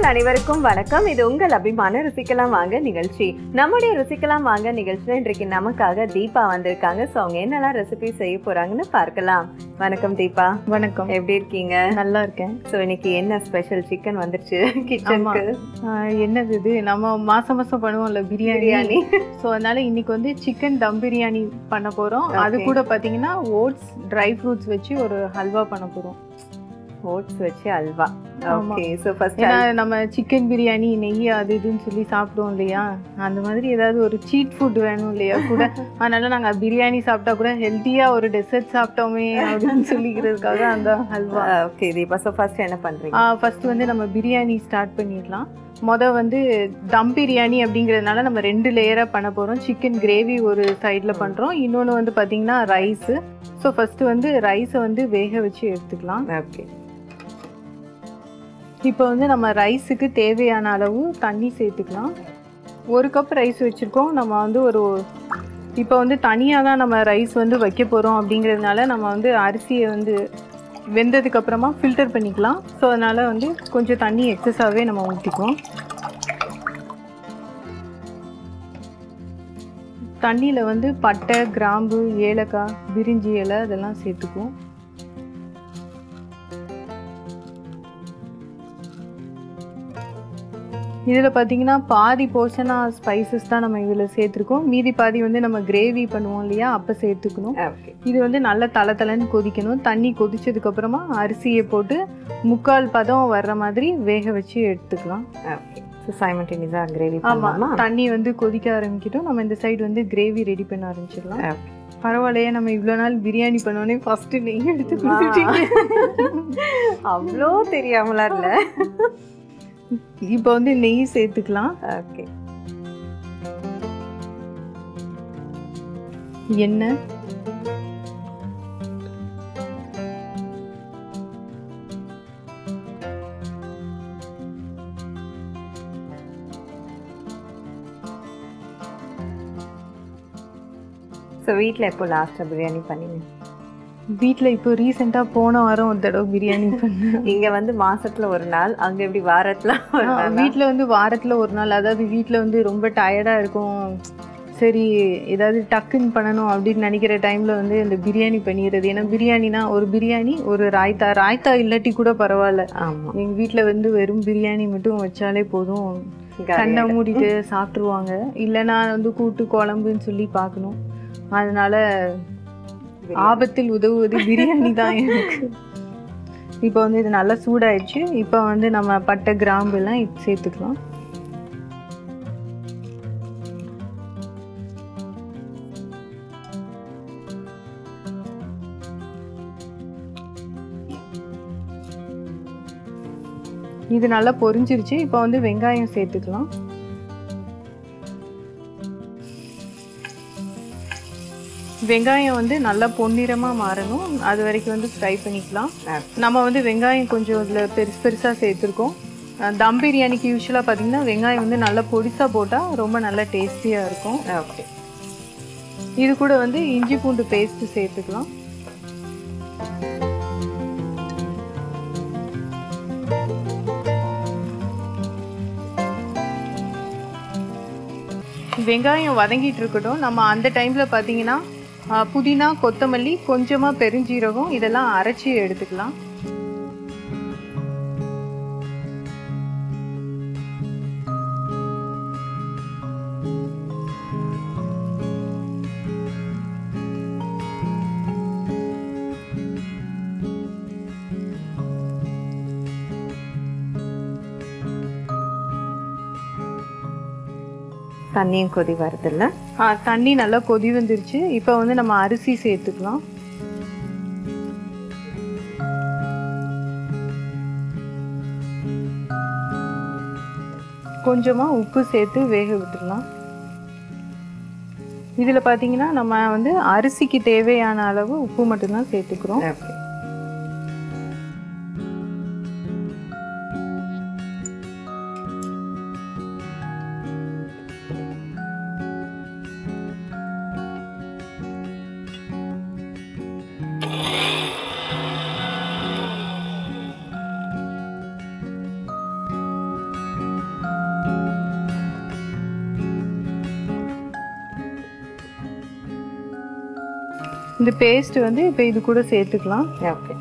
நேயர்கள் அனைவருக்கும் வணக்கம் இது உங்கள் அபிமான ருசிக்கலாம் வாங்க நிகழ்ச்சி நம்முடைய ருசிக்கலாம் வாங்க நிகழ்ச்சியில இன்றைக்கு நமக்காக தீபா வந்திருக்காங்க ஸோ அவங்க என்னெல்லாம் ரெசிபி செய்ய போறாங்கன்னு பார்க்கலாம் வணக்கம் தீபா வணக்கம் எப்படி இருக்கீங்க நல்லா இருக்கேன் ஸோ இன்னைக்கு என்ன ஸ்பெஷல் சிக்கன் வந்துருச்சு கிச்சனுக்கு ஆஹ் என்னது இது நம்ம மாசம் மாசம் பண்ணுவோம்ல பிரியாணி பிரியாணி ஸோ அதனால இன்னைக்கு வந்து சிக்கன் தம் பிரியாணி பண்ண போறோம் அது Okay. கூட பாத்தீங்கன்னா ஓட்ஸ் ட்ரை ஃப்ரூட்ஸ் வச்சு ஒரு ஹல்வா பண்ண போறோம் ஓட்ஸ் வச்சு அல்வா ஆமா. ஓகே ஸோ ஃபர்ஸ்ட் ஏன்னா நம்ம சிக்கன் பிரியாணி நெய் அது இதுன்னு சொல்லி சாப்பிடுவோம் இல்லையா அந்த மாதிரி ஏதாவது ஒரு சீட் ஃபுட் வேணும் இல்லையா கூட அதனால நாங்க பிரியாணி சாப்பிட்டா கூட ஹெல்த்தியா ஒரு டெசர்ட் சாப்பிட்டோமே அப்படின்னு சொல்லிக்கிறதுக்காக அந்த halwa okay Deepa so first என்ன பண்றீங்க ஃபர்ஸ்ட் வந்து நம்ம பிரியாணி ஸ்டார்ட் பண்ணிடலாம் மொத வந்து தம் பிரியாணி அப்படிங்கிறதுனால நம்ம ரெண்டு லேயராக பண்ண போகிறோம் சிக்கன் கிரேவி ஒரு சைடில் பண்ணுறோம் இன்னொன்று வந்து பார்த்தீங்கன்னா ரைஸு ஸோ ஃபஸ்ட்டு வந்து ரைஸை வந்து வேக வச்சு எடுத்துக்கலாம் ஓகே இப்போ வந்து நம்ம ரைஸுக்கு தேவையான அளவு தண்ணி சேர்த்துக்கலாம் ஒரு கப் ரைஸ் வச்சுருக்கோம் நம்ம வந்து ஒரு இப்போ வந்து தனியாக தான் நம்ம ரைஸ் வந்து வைக்க போகிறோம் அப்படிங்கிறதுனால நம்ம வந்து அரிசியை வந்து வெந்ததுக்கு அப்புறமா ஃபில்டர் பண்ணிக்கலாம் ஸோ அதனால் வந்து கொஞ்சம் தண்ணி எக்ஸஸாகவே நம்ம ஊற்றிக்குவோம் தண்ணியில் வந்து பட்டை கிராம்பு ஏலக்காய் பிரிஞ்சி இலை அதெல்லாம் சேர்த்துக்குவோம் இதில் பார்த்தீங்கன்னா பாதி போர்ஷனாக ஸ்பைசஸ் தான் நம்ம இதில் சேர்த்துருக்கோம் மீதி பாதி வந்து நம்ம கிரேவி பண்ணுவோம் இல்லையா அப்போ சேர்த்துக்கணும் ஓகே இது வந்து நல்லா தலை தலைன்னு கொதிக்கணும் தண்ணி கொதிச்சதுக்கு அப்புறமா அரிசியை போட்டு முக்கால் பதம் வர்ற மாதிரி வேக வச்சு எடுத்துக்கலாம் ஓகே ஸோ சைமல்டேனியஸாக கிரேவி ஆமாம் பண்ணலாமா தண்ணி வந்து கொதிக்க ஆரம்பிக்கட்டும் நம்ம இந்த சைடு வந்து கிரேவி ரெடி பண்ண ஆரம்பிச்சிடலாம் Okay. பரவாயில்லையே நம்ம இவ்வளோ நாள் பிரியாணி பண்ணோன்னே ஃபர்ஸ்ட் நெய் எடுத்து கொடுத்துட்டீங்க அவ்வளோ தெரியாமலா இல்லை இப்போ வந்து நெய் சேர்த்துக்கலாம் ஓகே எண்ணெய் ஸோ வீட்டில் எப்போ லாஸ்ட்டாக பிரியாணி பண்ணீங்க வீட்டில் இப்போ ரீசெண்டாக போன வாரம் ஒரு தடவை பிரியாணி பண்ணேன் இங்க வந்து மாசத்துல ஒரு நாள் அங்க எப்படி வாரத்துல ஒரு நாள் வீட்டில் வந்து வாரத்தில் ஒரு நாள் அதாவது வீட்டில் வந்து ரொம்ப டயர்டாக இருக்கும் சரி ஏதாவது டக்குன்னு பண்ணணும் அப்படின்னு நினைக்கிற டைமில் வந்து இந்த பிரியாணி பண்ணிடுறது ஏன்னா பிரியாணினா ஒரு பிரியாணி ஒரு ராய்த்தா ராய்த்தா இல்லாட்டி கூட பரவாயில்ல ஆமா எங்கள் வீட்டில் வந்து வெறும் பிரியாணி மட்டும் வச்சாலே போதும் கண்ணை மூடிட்டு சாப்பிட்ருவாங்க இல்லைன்னா வந்து கூட்டு குழம்புன்னு சொல்லி பார்க்கணும் அதனால ஆபத்தில் உதவுவது பிரியாணி தான் எனக்கு இப்போ வந்து இது நல்லா சூடாயிடுச்சு இப்போ வந்து நம்ம பட்டை கிராம்பு எல்லாம் இது சேர்த்துக்கலாம் இது நல்லா பொரிஞ்சிருச்சு இப்போ வந்து வெங்காயம் சேர்த்துக்கலாம் வெங்காயம் வந்து நல்லா பொன்னிறமாக மாறணும் அது வரைக்கும் வந்து ஃப்ரை பண்ணிக்கலாம் நம்ம வந்து வெங்காயம் கொஞ்சம் இதில் பெருசு பெருசாக சேர்த்துருக்கோம் அஹ் தம் பிரியாணிக்கு யூஸ்வலாக பார்த்தீங்கன்னா வெங்காயம் வந்து நல்லா பொடிசாக போட்டால் ரொம்ப நல்லா டேஸ்டியாக இருக்கும் ஓகே இது கூட வந்து இஞ்சி பூண்டு பேஸ்ட்டு சேர்த்துக்கலாம் வெங்காயம் வதங்கிட்டு இருக்கட்டும் நம்ம அந்த டைமில் பார்த்தீங்கன்னா அஹ், புதினா கொத்தமல்லி கொஞ்சமாக பெருஞ்சீரகம் இதெல்லாம் அரைச்சி எடுத்துக்கலாம் தண்ணியும் கொதி வருதுல்ல ஆ, தண்ணி நல்லா கொதி வந்துருச்சு இப்போ வந்து நம்ம அரிசி சேர்த்துக்கலாம் கொஞ்சமாக உப்பு சேர்த்து வேக விட்டுடலாம் இதில் பார்த்தீங்கன்னா நம்ம வந்து அரிசிக்கு தேவையான அளவு உப்பு மட்டும்தான் சேர்த்துக்கிறோம் ஓகே இந்த பேஸ்ட் வந்து இப்போ இது கூட சேர்த்துக்கலாம் ஓகே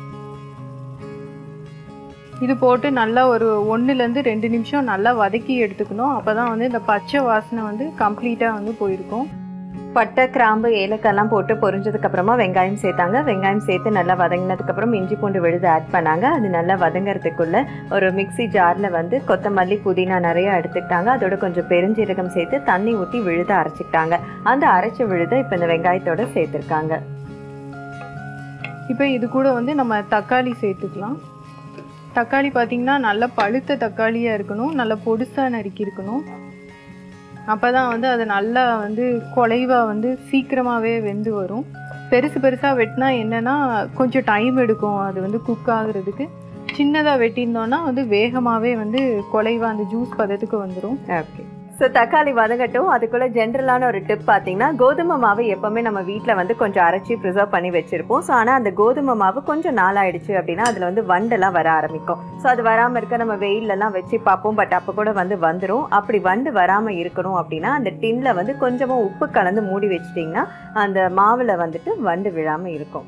இது போட்டு நல்லா ஒரு ஒன்றுலேருந்து ரெண்டு நிமிஷம் நல்லா வதக்கி எடுத்துக்கணும் அப்போ தான் வந்து இந்த பச்சை வாசனை வந்து கம்ப்ளீட்டாக வந்து போயிருக்கும் பட்டை கிராம்பு ஏலக்காய்லாம் போட்டு பொரிஞ்சதுக்கு அப்புறமா வெங்காயம் சேர்த்தாங்க வெங்காயம் சேர்த்து நல்லா வதங்கினதுக்கு அப்புறம் இஞ்சி பூண்டு விழுது ஆட் பண்ணாங்க அது நல்லா வதங்கறதுக்குள்ள ஒரு மிக்ஸி ஜார்ல வந்து கொத்தமல்லி புதினா நிறைய எடுத்துக்கிட்டாங்க அதோட கொஞ்சம் பெருஞ்சீரகம் சேர்த்து தண்ணி ஊற்றி விழுத அரைச்சிக்கிட்டாங்க அந்த அரைச்ச விழுத இப்போ இந்த வெங்காயத்தோட சேர்த்துருக்காங்க இப்போ இது கூட வந்து நம்ம தக்காளி சேர்த்துக்கலாம் தக்காளி பார்த்தீங்கன்னா நல்லா பழுத்த தக்காளியாக இருக்கணும் நல்லா பொடுசாக நறுக்கி இருக்கணும் அப்போ தான் வந்து அது நல்லா வந்து குலைவாக வந்து சீக்கிரமாகவே வெந்து வரும் பெருசு பெருசாக வெட்டினா என்னென்னா கொஞ்சம் டைம் எடுக்கும் அது வந்து குக் ஆகுறதுக்கு சின்னதாக வெட்டியிருந்தோன்னா வந்து வேகமாகவே வந்து குலைவாக அந்த ஜூஸ் பதத்துக்கு வந்துடும் ஓகே ஸோ தக்காளி வதங்கட்டும் அதுக்குள்ள ஜென்ரலான ஒரு டிப் பார்த்தீங்கன்னா கோதுமை மாவு எப்பவுமே நம்ம வீட்டில் வந்து கொஞ்சம் அரைச்சி ப்ரிசர்வ் பண்ணி வச்சிருப்போம் ஸோ ஆனால் அந்த கோதுமை மாவு கொஞ்சம் நாளாயிடுச்சு அப்படின்னா அதில் வந்து வண்டெல்லாம் வர ஆரம்பிக்கும் ஸோ அது வராமல் இருக்க நம்ம வெயிலெல்லாம் வச்சு பார்ப்போம் பட் அப்போ கூட வந்து வந்துடும் அப்படி வண்டு வராமல் இருக்கணும் அப்படின்னா அந்த டின்ல வந்து கொஞ்சமாக உப்பு கலந்து மூடி வச்சிட்டிங்கன்னா அந்த மாவில் வந்துட்டு வண்டு விழாமல் இருக்கும்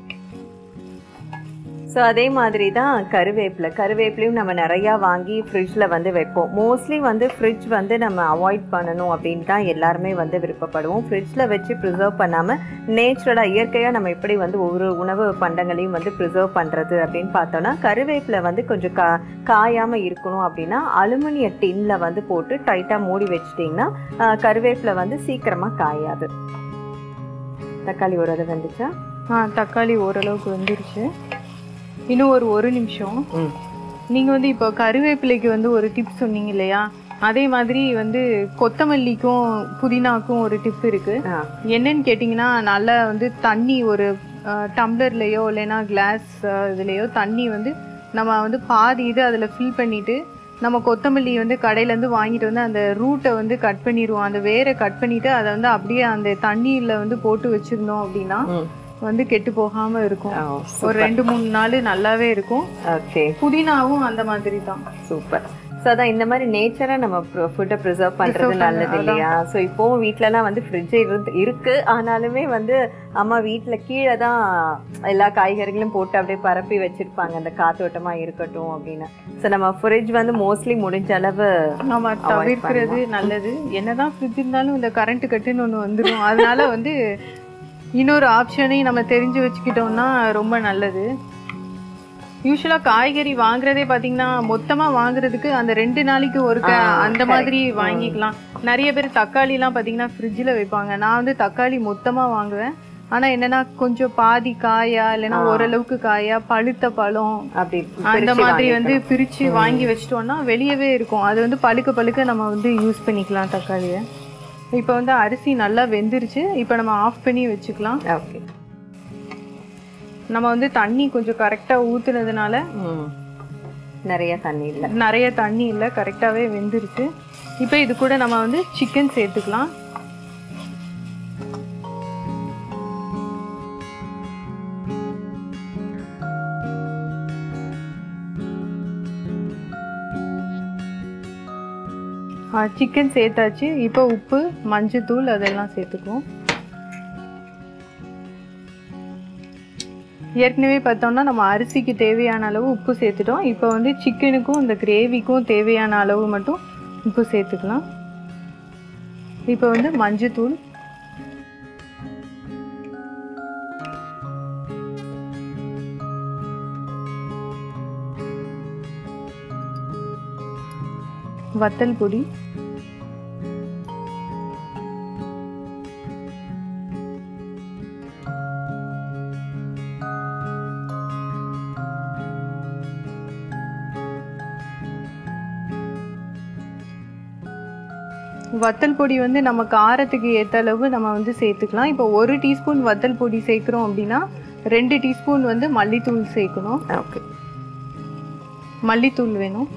ஸோ அதே மாதிரி தான் கருவேப்பிலை கருவேப்பிலையும் நம்ம நிறையா வாங்கி ஃப்ரிட்ஜில் வந்து வைப்போம் மோஸ்ட்லி வந்து ஃப்ரிட்ஜ் வந்து நம்ம அவாய்ட் பண்ணணும் அப்படின்னு தான் எல்லாருமே வந்து விருப்பப்படுவோம் ஃப்ரிட்ஜில் வச்சு ப்ரிசர்வ் பண்ணாமல் நேச்சுரலாக இயற்கையாக நம்ம எப்படி வந்து ஒவ்வொரு உணவு பண்டங்களையும் வந்து ப்ரிசர்வ் பண்ணுறது அப்படின்னு பார்த்தோன்னா கருவேப்பிலை வந்து கொஞ்சம் கா காயாமல் இருக்கணும் அப்படின்னா அலுமினிய டின்ல வந்து போட்டு டைட்டாக மூடி வச்சிட்டிங்கன்னா ஆஹ், கருவேப்பிலை வந்து சீக்கிரமாக காயாது தக்காளி ஒரு இது வந்துச்சா ஆ தக்காளி ஓரளவுக்கு வந்துருச்சு இன்னும் ஒரு ஒரு நிமிஷம் ம் நீங்கள் வந்து இப்போ கருவேப்பிலைக்கு வந்து ஒரு டிப் சொன்னீங்க இல்லையா அதே மாதிரி வந்து கொத்தமல்லிக்கும் புதினாக்கும் ஒரு டிப் இருக்கு ஆ என்னன்னு கேட்டிங்கன்னா நல்லா வந்து தண்ணி ஒரு டம்ளர்லையோ இல்லைன்னா கிளாஸ் இதுலேயோ தண்ணி வந்து நம்ம வந்து பாதி இது அதில் ஃபில் பண்ணிட்டு நம்ம கொத்தமல்லி வந்து கடையிலேருந்து வாங்கிட்டு வந்து அந்த ரூட்டை வந்து கட் பண்ணிடுவோம் அந்த வேரை கட் பண்ணிட்டு அதை வந்து அப்படியே அந்த தண்ணியில் வந்து போட்டு வச்சிருந்தோம் அப்படின்னா ம் வந்து கெட்டு போகாம இருக்கும் ஓ ஒரு ரெண்டு மூணு நாள் நல்லாவே இருக்கும் ஓகே புதினாவும் அந்த மாதிரி தான் சூப்பர் ஸோ அதான் இந்த மாதிரி நேச்சரா நம்ம ஃபுட்டை ப்ரிசர்வ் பண்றது நல்லது இல்லையா ஸோ இப்போவும் வீட்டிலலாம் வந்து ஃப்ரிட்ஜ் இருந்து இருக்கு ஆனாலுமே வந்து அம்மா வீட்டில் கீழே தான் எல்லா காய்கறிகளும் போட்டு அப்படியே பரப்பி வச்சிருப்பாங்க அந்த காத்தோட்டமா இருக்கட்டும் அப்படின்னு ஸோ நம்ம ஃப்ரிட்ஜ் வந்து மோஸ்ட்லி முடிஞ்ச அளவு நம்ம தவிர்க்கிறது நல்லது என்னதான் ஃப்ரிட்ஜ் இருந்தாலும் இந்த கரண்ட் கட்டுன்னு ஒன்று வந்துடும் அதனால வந்து இன்னொரு ஆப்ஷனையும் நம்ம தெரிஞ்சு வச்சுக்கிட்டோம்னா ரொம்ப நல்லது யூஸ்வலாக காய்கறி வாங்குறதே பார்த்தீங்கன்னா மொத்தமாக வாங்குறதுக்கு அந்த ரெண்டு நாளைக்கு ஒரு க- அந்த மாதிரி வாங்கிக்கலாம் நிறைய பேர் தக்காளிலாம் பார்த்தீங்கன்னா ஃப்ரிட்ஜில் வைப்பாங்க நான் வந்து தக்காளி மொத்தமாக வாங்குவேன் ஆனால் என்னன்னா கொஞ்சம் பாதி காயா இல்லைன்னா ஓரளவுக்கு காயா பழுத்த பழம் அப்படி அந்த மாதிரி வந்து பிரிச்சு வாங்கி வச்சிட்டோம்னா வெளியவே இருக்கும் அது வந்து பழுக்க பழுக்க நம்ம வந்து யூஸ் பண்ணிக்கலாம் தக்காளியை இப்போ வந்து அரிசி நல்லா வெந்துருச்சு இப்போ நம்ம ஆஃப் பண்ணி வச்சுக்கலாம் ஓகே நம்ம வந்து தண்ணி கொஞ்சம் கரெக்டாக ஊத்துனதுனால ம் நிறைய தண்ணி இல்லை நிறைய தண்ணி இல்லை கரெக்டாகவே வெந்துருச்சு இப்போ இது கூட நம்ம வந்து சிக்கன் சேர்த்துக்கலாம் சிக்கன் சேர்த்தாச்சு இப்போ உப்பு மஞ்சத்தூள் அதெல்லாம் சேர்த்துக்குவோம் ஏற்கனவே பார்த்தோம்னா நம்ம அரிசிக்கு தேவையான அளவு உப்பு சேர்த்துட்டோம் இப்போ வந்து சிக்கனுக்கும் இந்த கிரேவிக்கும் தேவையான அளவு மட்டும் உப்பு சேர்த்துக்கலாம் இப்போ வந்து மஞ்சத்தூள் வத்தல் பொடி வத்தல் பொடி வந்து நம்ம காரத்துக்கு ஏற்ற அளவு நம்ம வந்து சேர்த்துக்கலாம் இப்போ ஒரு டீஸ்பூன் வத்தல் பொடி சேர்க்குறோம் அப்படின்னா ரெண்டு டீஸ்பூன் வந்து மல்லித்தூள் சேர்க்கணும் ஓகே மல்லித்தூள் வேணும்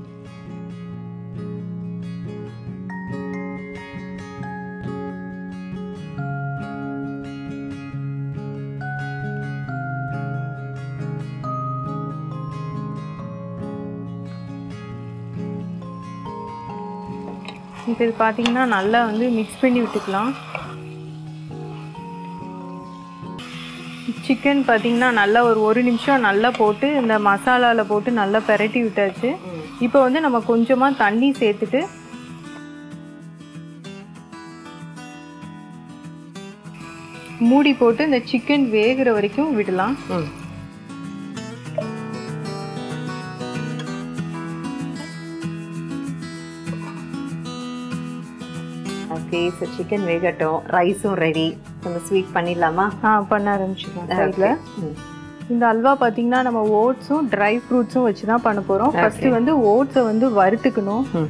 இப்போ இது பார்த்தீங்கன்னா நல்லா வந்து மிக்ஸ் பண்ணி விட்டுக்கலாம் சிக்கன் பார்த்தீங்கன்னா நல்லா ஒரு ஒரு நிமிஷம் நல்லா போட்டு இந்த மசாலாவில் போட்டு நல்லா பெரட்டி விட்டாச்சு இப்போ வந்து நம்ம கொஞ்சமாக தண்ணி சேர்த்துட்டு மூடி போட்டு இந்த சிக்கன் வேகிற வரைக்கும் விடலாம் ம் ஓகே ஸோ சிக்கன் வேகட்டும் ரைஸும் ரெடி நம்ம ஸ்வீட் பண்ணிடலாமா ஆ பண்ண ஆரம்பிச்சிக்கலாம் சைடில் ம் இந்த அல்வா பார்த்தீங்கன்னா நம்ம ஓட்ஸும் ட்ரை ஃப்ரூட்ஸும் வச்சு தான் பண்ண போகிறோம் ஃபர்ஸ்ட் வந்து ஓட்ஸை வந்து வறுத்துக்கணும் ம்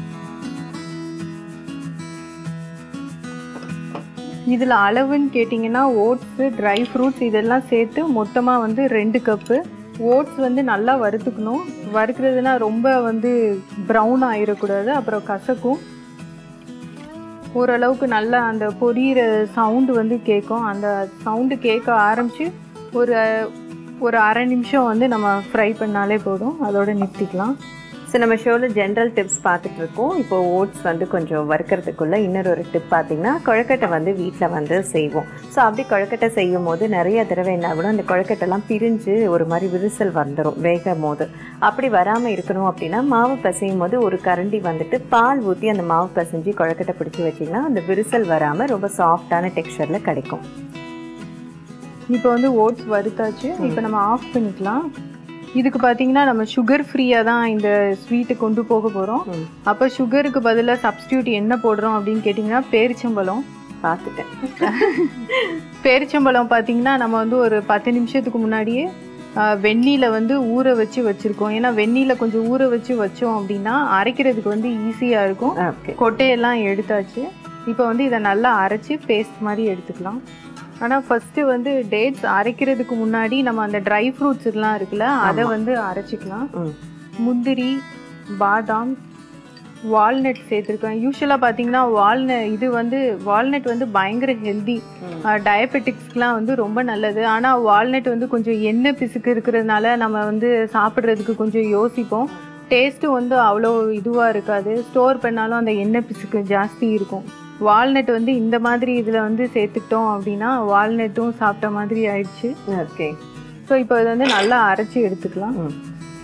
இதில் அளவுன்னு கேட்டிங்கன்னா ஓட்ஸு ட்ரை ஃப்ரூட்ஸ் இதெல்லாம் சேர்த்து மொத்தமாக வந்து ரெண்டு கப்பு ஓட்ஸ் வந்து நல்லா வறுத்துக்கணும் வறுக்கிறதுனா ரொம்ப வந்து ப்ரௌன் ஆயிடக்கூடாது அப்புறம் கசக்கும் ஓரளவுக்கு நல்லா அந்த பொரியிற சவுண்டு வந்து கேட்கும் அந்த சவுண்டு கேட்க ஆரம்பித்து ஒரு ஒரு அரை நிமிஷம் வந்து நம்ம ஃப்ரை பண்ணாலே போதும் அதோட நிறுத்திக்கலாம் ஸோ நம்ம ஷோவில் ஜென்ரல் டிப்ஸ் பார்த்துட்டு இருக்கோம் இப்போ ஓட்ஸ் வந்து கொஞ்சம் வறுக்கிறதுக்குள்ள இன்னொரு ஒரு டிப் பார்த்தீங்கன்னா கொழுக்கட்டை வந்து வீட்டில் வந்து செய்வோம் ஸோ அப்படி கொழுக்கட்டை செய்யும் போது நிறைய தடவை என்ன ஆகணும் அந்த கொழுக்கட்டைலாம் பிரிஞ்சு ஒரு மாதிரி விரிசல் வந்துடும் வேகும் போது அப்படி வராமல் இருக்கணும் அப்படின்னா மாவு பிசையும் போது ஒரு கரண்டி வந்துட்டு பால் ஊற்றி அந்த மாவு பிசைஞ்சு கொழுக்கட்டை பிடிச்சி வச்சிங்கன்னா அந்த விரிசல் வராமல் ரொம்ப சாஃப்டான டெக்ஸ்சரில் கிடைக்கும் இப்போ வந்து ஓட்ஸ் வறுத்தாச்சு இப்போ நம்ம ஆஃப் பண்ணிக்கலாம் இதுக்கு பார்த்தீங்கன்னா நம்ம சுகர் ஃப்ரீயாக தான் இந்த ஸ்வீட்டு கொண்டு போக போகிறோம் ம். அப்போ சுகருக்கு பதிலாக சப்ஸ்டியூட் என்ன போடுறோம் அப்படின்னு கேட்டிங்கன்னா பேரிச்சம்பழம் பார்த்துட்டேன் பேரிச்சம்பழம் பார்த்தீங்கன்னா நம்ம வந்து ஒரு பத்து நிமிஷத்துக்கு முன்னாடியே வெந்நீல வந்து ஊற வச்சு வச்சுருக்கோம் ஏன்னா வெந்நீல கொஞ்சம் ஊற வச்சு வச்சோம் அப்படின்னா அரைக்கிறதுக்கு வந்து ஈஸியாக இருக்கும் ஓகே கொட்டையெல்லாம் எடுத்தாச்சு இப்போ வந்து இதை நல்லா அரைச்சி பேஸ்ட் மாதிரி எடுத்துக்கலாம் ஆனால் ஃபஸ்ட்டு வந்து டேட்ஸ் அரைக்கிறதுக்கு முன்னாடி நம்ம அந்த ட்ரை ஃப்ரூட்ஸ் எல்லாம் இருக்குல்ல அதை வந்து அரைச்சிக்கலாம் ம் முந்திரி பாதாம் வால்நட் சேர்த்துருக்கேன் யூஸ்வலாக பார்த்தீங்கன்னா வால்ந இது வந்து வால்நட் வந்து பயங்கர ஹெல்தி டயபெட்டிக்ஸ்க்குலாம் வந்து ரொம்ப நல்லது ஆனால் வால்நட் வந்து கொஞ்சம் எண்ணெய் பிசுக்கு இருக்கிறதுனால நம்ம வந்து சாப்பிட்றதுக்கு கொஞ்சம் யோசிப்போம் டேஸ்ட்டும் வந்து அவ்வளோ இதுவாக இருக்காது ஸ்டோர் பண்ணாலும் அந்த எண்ணெய் பிசுக்கு ஜாஸ்தி இருக்கும் வால்நட் வந்து இந்த மாதிரி இதில் வந்து சேர்த்துக்கிட்டோம் அப்படின்னா வால்நட்டும் சாப்பிட்ட மாதிரி ஆயிடுச்சு ஓகே ஸோ இப்போ இதை வந்து நல்லா அரைச்சி எடுத்துக்கலாம் ம்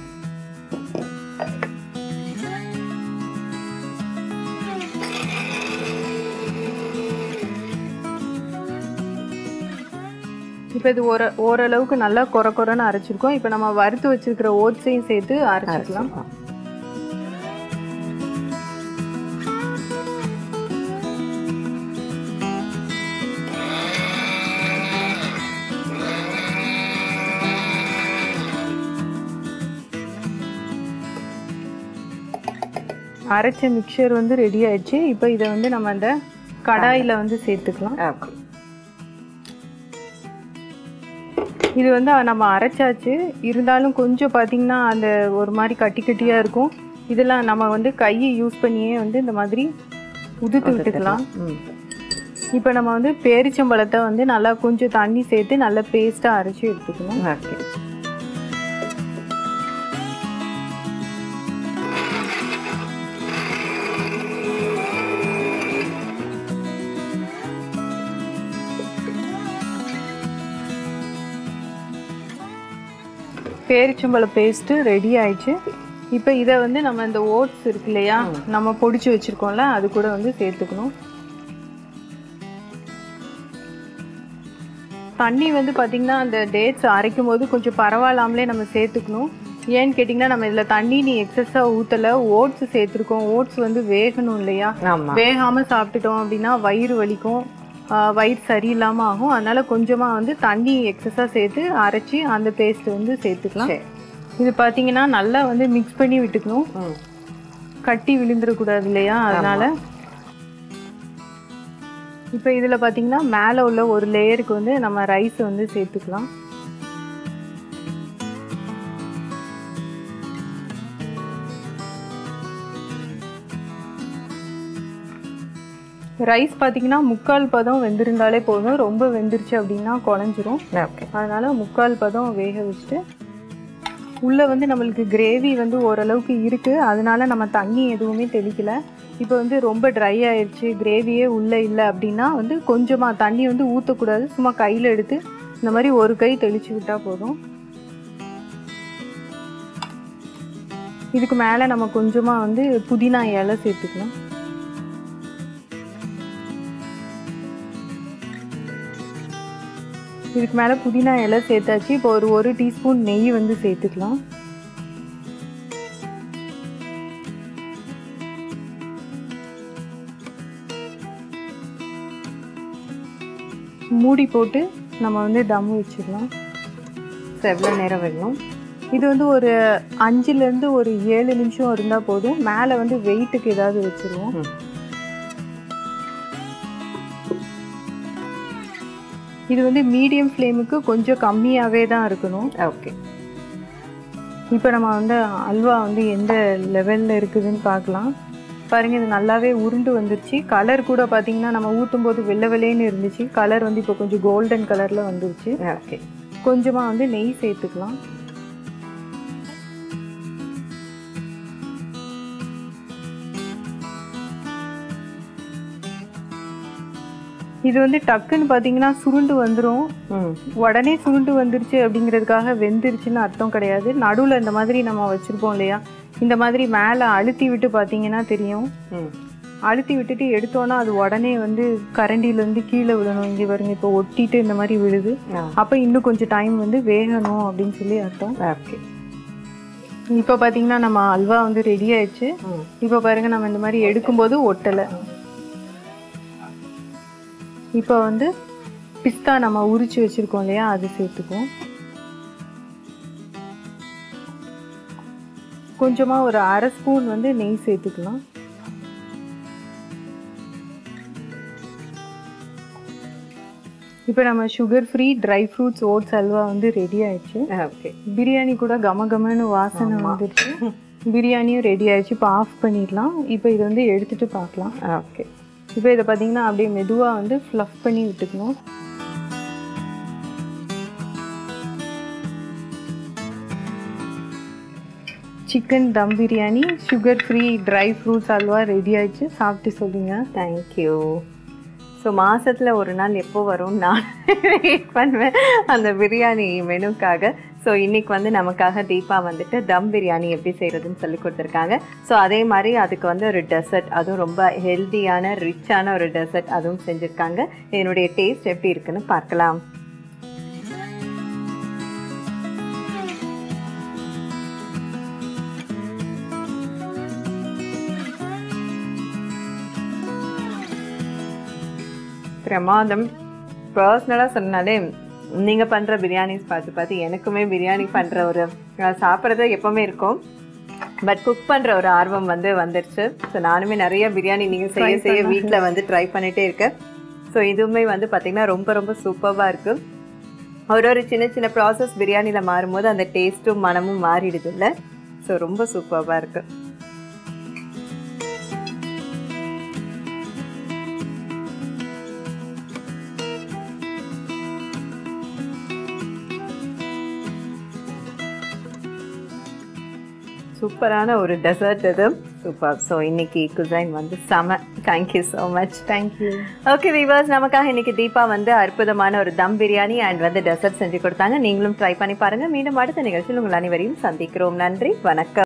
இப்போ இது ஓர ஓரளவுக்கு நல்லா கொர கொரன்னு அரைச்சிருக்கோம் இப்போ நம்ம வறுத்து வச்சிருக்கிற ஓட்ஸையும் சேர்த்து அரைச்சிக்கலாம் அரைச்ச மிக்சர் வந்து ரெடி ஆயிடுச்சு இப்போ இதை வந்து நம்ம அந்த கடாயில் வந்து சேர்த்துக்கலாம் ஓகே இது வந்து நம்ம அரைச்சாச்சு இருந்தாலும் கொஞ்சம் பார்த்தீங்கன்னா அந்த ஒரு மாதிரி கட்டி கட்டியாக இருக்கும் இதெல்லாம் நம்ம வந்து கையை யூஸ் பண்ணியே வந்து இந்த மாதிரி உதுத்து விட்டுக்கலாம் ம் இப்போ நம்ம வந்து பேரிச்சம்பழத்தை வந்து நல்லா கொஞ்சம் தண்ணி சேர்த்து நல்லா பேஸ்ட்டாக அரைச்சி எடுத்துக்கணும் ஓகே பேரிச்சம்பழ பேஸ்ட்டு ரெடி ஆயிடுச்சு இப்போ இதை வந்து நம்ம இந்த ஓட்ஸ் இருக்கு இல்லையா நம்ம பொடிச்சு வச்சுருக்கோம்ல அது கூட வந்து சேர்த்துக்கணும் தண்ணி வந்து பார்த்திங்கன்னா அந்த டேட்ஸ் அரைக்கும் போது கொஞ்சம் பரவாயில்லாமலே நம்ம சேர்த்துக்கணும் ஏன்னு கேட்டிங்கன்னா நம்ம இதில் தண்ணி நீ எக்ஸஸாக ஊற்றலை ஓட்ஸ் சேர்த்துருக்கோம் ஓட்ஸ் வந்து வேகணும் இல்லையா ஆமா வேகாமல் சாப்பிட்டுட்டோம் அப்படின்னா வயிறு வலிக்கும் ஆஹ் வயிறு சரியில்லாமல் ஆகும் அதனால கொஞ்சமாக வந்து தண்ணி எக்ஸஸாக சேர்த்து அரைச்சி அந்த பேஸ்ட் வந்து சேர்த்துக்கலாம் சரி இது பார்த்தீங்கன்னா நல்லா வந்து மிக்ஸ் பண்ணி விட்டுக்கணும் ம் கட்டி விழுந்துடக்கூடாது இல்லையா அதனால இப்போ இதில் பார்த்தீங்கன்னா மேலே உள்ள ஒரு லேயருக்கு வந்து நம்ம ரைஸ் வந்து சேர்த்துக்கலாம் ரைஸ் பார்த்தீங்கன்னா முக்கால் பதம் வெந்திருந்தாலே போதும் ரொம்ப வெந்துருச்சு அப்படின்னா குழஞ்சிரும் ஓகே அதனால முக்கால் பதம் வேக வச்சுட்டு உள்ளே வந்து நம்மளுக்கு கிரேவி வந்து ஓரளவுக்கு இருக்குது அதனால நம்ம தண்ணி எதுவுமே தெளிக்கல இப்போ வந்து ரொம்ப ட்ரை ஆயிடுச்சு கிரேவியே உள்ளே இல்லை அப்படின்னா வந்து கொஞ்சமாக தண்ணி வந்து ஊற்றக்கூடாது சும்மா கையில் எடுத்து இந்த மாதிரி ஒரு கை தெளிச்சு விட்டா போதும் இதுக்கு மேலே நம்ம கொஞ்சமா வந்து புதினா இலை சேர்த்துக்கலாம் இதுக்கு மேலே புதினா இலை சேர்த்தாச்சு இப்போ ஒரு ஒரு டீஸ்பூன் நெய் வந்து சேர்த்துக்கலாம் மூடி போட்டு நம்ம வந்து தம் வச்சிடலாம் ஸோ எவ்வளோ நேரம் வேணும் இது வந்து ஒரு அஞ்சுலேருந்து ஒரு ஏழு நிமிஷம் இருந்தால் போதும் மேலே வந்து வெயிட்டுக்கு ஏதாவது வச்சிருவோம் ம். இது வந்து மீடியம் ஃப்ளேமுக்கு கொஞ்சம் கம்மியாகவே தான் இருக்கணும் ஓகே இப்போ நம்ம வந்து அல்வா வந்து எந்த லெவலில் இருக்குதுன்னு பார்க்கலாம் பாருங்க இது நல்லாவே உருண்டு வந்துருச்சு கலர் கூட பார்த்தீங்கன்னா நம்ம ஊற்றும் போது வெள்ளை வெள்ளைன்னு இருந்துச்சு கலர் வந்து இப்போ கொஞ்சம் கோல்டன் கலரில் வந்துருச்சு ஓகே கொஞ்சமாக வந்து நெய் சேர்த்துக்கலாம் இது வந்து டக்குன்னு பார்த்தீங்கன்னா சுருண்டு வந்துடும் ம் உடனே சுருண்டு வந்துருச்சு அப்படிங்கிறதுக்காக வெந்துருச்சுன்னு அர்த்தம் கிடையாது நடுவில் இந்த மாதிரி நம்ம வச்சுருப்போம் இல்லையா இந்த மாதிரி மேலே அழுத்தி விட்டு பார்த்தீங்கன்னா தெரியும் ம் அழுத்தி விட்டுட்டு எடுத்தோன்னா அது உடனே வந்து கரண்டிலேருந்து கீழே விழணும் இங்கே பாருங்க இப்போ ஒட்டிட்டு இந்த மாதிரி விழுது ஆ அப்போ இன்னும் கொஞ்சம் டைம் வந்து வேகணும் அப்படின்னு சொல்லி அர்த்தம் ஓகே இப்போ பார்த்தீங்கன்னா நம்ம அல்வா வந்து ரெடி ஆயிடுச்சு ம் இப்போ பாருங்க நம்ம இந்த மாதிரி எடுக்கும்போது ஒட்டலை இப்போ வந்து பிஸ்தா நம்ம உரிச்சு வச்சிருக்கோம் இல்லையா அது சேர்த்துக்குவோம் கொஞ்சமா ஒரு அரை ஸ்பூன் வந்து நெய் சேர்த்துக்கலாம் இப்போ நம்ம sugar free dry fruits oats halwa வந்து ரெடி ஆயிடுச்சு ஓகே பிரியாணி கூட கம கமன்னு வாசனை வந்துருச்சு பிரியாணியும் ரெடி ஆயிடுச்சு இப்போ ஆஃப் பண்ணிடலாம் இப்போ இதை வந்து எடுத்துட்டு பார்க்கலாம் ஓகே இப்போ இதை பார்த்தீங்கன்னா அப்படியே மெதுவாக வந்து ஃப்ளஃப் பண்ணி விட்டுக்கணும் chicken dum biryani sugar free dry fruits halwa ready ஆயிடுச்சு சாப்பிட்டு சொல்லுங்க தேங்க்யூ ஸோ மாசத்துல ஒரு நாள் எப்போ வரும் நான் வெயிட் பண்ணுவேன் அந்த பிரியாணி மெனுக்காக ஸோ இன்னைக்கு வந்து நமக்காக தீபா வந்துட்டு தம் பிரியாணி எப்படி செய்யறதுன்னு சொல்லி கொடுத்துருக்காங்க ஸோ அதே மாதிரி அதுக்கு வந்து ஒரு டெசர்ட் அதுவும் ரொம்ப ஹெல்த்தியான ரிச்சான ஒரு டெசர்ட் அதுவும் செஞ்சுருக்காங்க என்னுடைய டேஸ்ட் எப்படி இருக்குன்னு பார்க்கலாம் பிரமாதம் பர்சனலாக சொன்னாலே நீங்கள் பண்ணுற பிரியாணிஸ் பார்த்து பார்த்து எனக்குமே பிரியாணி பண்ணுற ஒரு அஹ், சாப்பிட்றது எப்போவுமே இருக்கும் பட் குக் பண்ணுற ஒரு ஆர்வம் வந்து வந்துருச்சு ஸோ நானுமே நிறைய பிரியாணி நீங்கள் செய்ய செய்ய வீட்டில் வந்து ட்ரை பண்ணிகிட்டே இருக்கேன் ஸோ இதுவுமே வந்து பார்த்திங்கன்னா ரொம்ப ரொம்ப சூப்பராக இருக்குது ஒரு ஒரு சின்ன சின்ன ப்ராசஸ் பிரியாணியில் மாறும்போது அந்த டேஸ்ட்டும் மனமும் மாறிடுது இல்லை ஸோ ரொம்ப சூப்பராக இருக்குது சூப்பரான ஒரு டெசர்ட் இது சூப்பர் ஸோ இன்னைக்கு குசைன் வந்து செம thank you so much thank you okay viewers நமக்காக இன்னைக்கு தீபா வந்து அற்புதமான ஒரு தம் பிரியாணி அண்ட் வந்து டெசர்ட் செஞ்சு கொடுத்தாங்க நீங்களும் ட்ரை பண்ணி பாருங்க மீண்டும் அடுத்த நிகழ்ச்சியில் உங்கள் அனைவரையும் சந்திக்கிறோம் நன்றி வணக்கம்